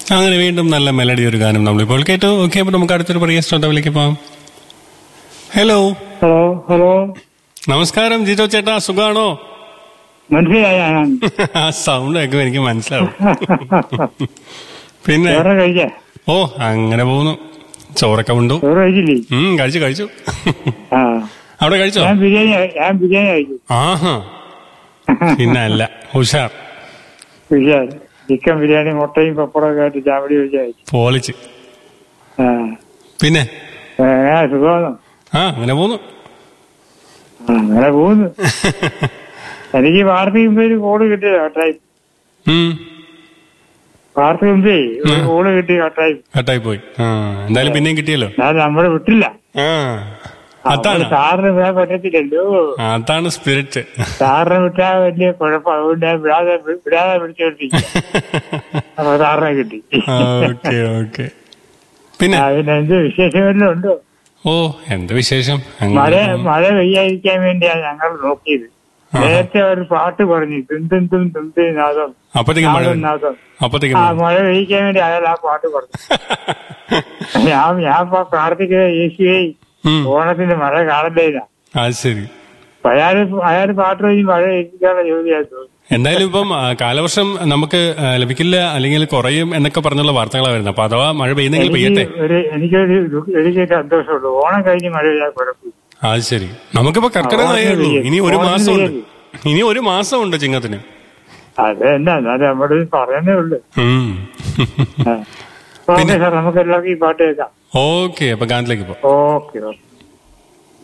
അങ്ങനെ വീണ്ടും നല്ല മെലഡി ഒരു ഗാനം നമ്മളിപ്പോൾ കേട്ടു ഓക്കെ അപ്പൊ നമുക്ക് അടുത്തൊരു പ്രിയ ശ്രോതാവിലേക്ക് പോവാം ഹലോ ഹലോ ഹലോ നമസ്കാരം ജിജോ ചേട്ടാ സുഖാണോ മനസ്സിലായ ഞാൻ ആ സൗണ്ട് ഒക്കെ എനിക്ക് മനസ്സിലാവും പിന്നെ ചോറ് കഴിച്ചേ ഓ അങ്ങനെ പോകുന്നു ചോറൊക്കെ ഉണ്ടു ചോറ് കഴിച്ചില്ലേ ഉം കഴിച്ചു കഴിച്ചു ആ അവിടെ കഴിച്ചോ ഞാൻ ബിരിയാണി ഞാൻ ബിരിയാണി കഴിച്ചു ആഹാ പിന്നെ അല്ല ഉഷാർ ബിരിയാണി ചിക്കൻ ബിരിയാണി മുട്ടയും പപ്പടവും ഒക്കെ ആയിട്ട് ചാവടി വെച്ച് കഴിച്ചു പോളിച്ച് ആ പിന്നെ എങ്ങനെയാ സുഖമാണോ ആ അങ്ങനെ പോകുന്നു ആ, അങ്ങനെ പോകുന്നു എനിക്ക് വാർത്ത മുമ്പേ ഒരു കോള് കിട്ടിയത് കട്ടായി ഉം വാർത്ത മുമ്പേ ഒരു കോള് കിട്ടി കട്ടായി കട്ടായി പോയി ആ എന്തായാലും പിന്നെയും കിട്ടിയല്ലോ ഞാൻ നമ്മളെ വിട്ടില്ല ആ അതാണ് സാറിന് വിടാൻ പറ്റത്തില്ലല്ലോ അതാണ് സ്പിരിറ്റ് സാറിനെ വിട്ടാ വലിയ കുഴപ്പം അതുകൊണ്ട് ഞാൻ വിടാതെ വിടാതെ പിടിച്ചോണ്ടിരിക്കും അപ്പൊ സാറിനെ കിട്ടി ഓക്കെ ഓക്കെ പിന്നെ അതിന് എന്ത് വിശേഷമെല്ലാം ഉണ്ടോ ഓ എന്ത് വിശേഷം മഴ അങ്ങനെ മഴ പെയ്യാതിരിക്കാൻ വേണ്ടിയാണ് ഞങ്ങൾ നോക്കിയത് നേരത്തെ ഒരു പാട്ട് പറഞ്ഞു തുന്തും തും തുന്തി നാദം അപ്പത്തേക്കും മഴ നാദം വരും. നാദം അപ്പത്തേക്കും ആ മഴ വരും. മഴ പെയ്യിക്കാൻ വേണ്ടി അയാൾ ആ പാട്ട് പറഞ്ഞു ഞാൻ ഞാൻ ഇപ്പൊ പ്രാർത്ഥിക്കുന്നത് യേശുവേ ഉം, ഓണത്തിന് മഴ കാണണ്ടേന അത് ശരി അപ്പൊ അയാള് അയാൾ പാട്ട് കഴിഞ്ഞ് മഴ ഏൽപ്പിക്കാനുള്ള ജോലിയായി തോന്നുന്നു എന്തായാലും ഇപ്പം ആ, കാലവർഷം നമുക്ക് ആ, ലഭിക്കില്ല അല്ലെങ്കിൽ കുറയും എന്നൊക്കെ പറഞ്ഞുള്ള വാർത്തകളാണ് വരുന്നത് അപ്പൊ അഥവാ മഴ പെയ്യുന്നെങ്കിൽ എനിക്ക് പെയ്യട്ടെ ഒരു എനിക്കൊരു ദു- എനിക്കൊരു സന്തോഷമുള്ളൂ ഓണം കഴിഞ്ഞ് മഴ പെയ്യാൻ കുഴപ്പമില്ല അത് ശരി നമുക്കിപ്പോ കർക്കിടകമായേ ഉള്ളൂ ഓണത്തിന് ഇനി ഒരു ഓണത്തിന് മാസമുണ്ട് പെയ്യരുത്. ഇനി ഒരു മാസമുണ്ട് ചിങ്ങത്തിന് അത് തന്നെ എന്നാലും നമ്മുടെ പറയുന്നേ ഉള്ളു ഉം. ഓക്കെ സാർ നമുക്ക് എല്ലാവർക്കും ഈ പാട്ട് കേൾക്കാം ഓക്കെ അപ്പൊ ഗാനത്തിലേക്ക് പോ ഓക്കെ ഓക്കെ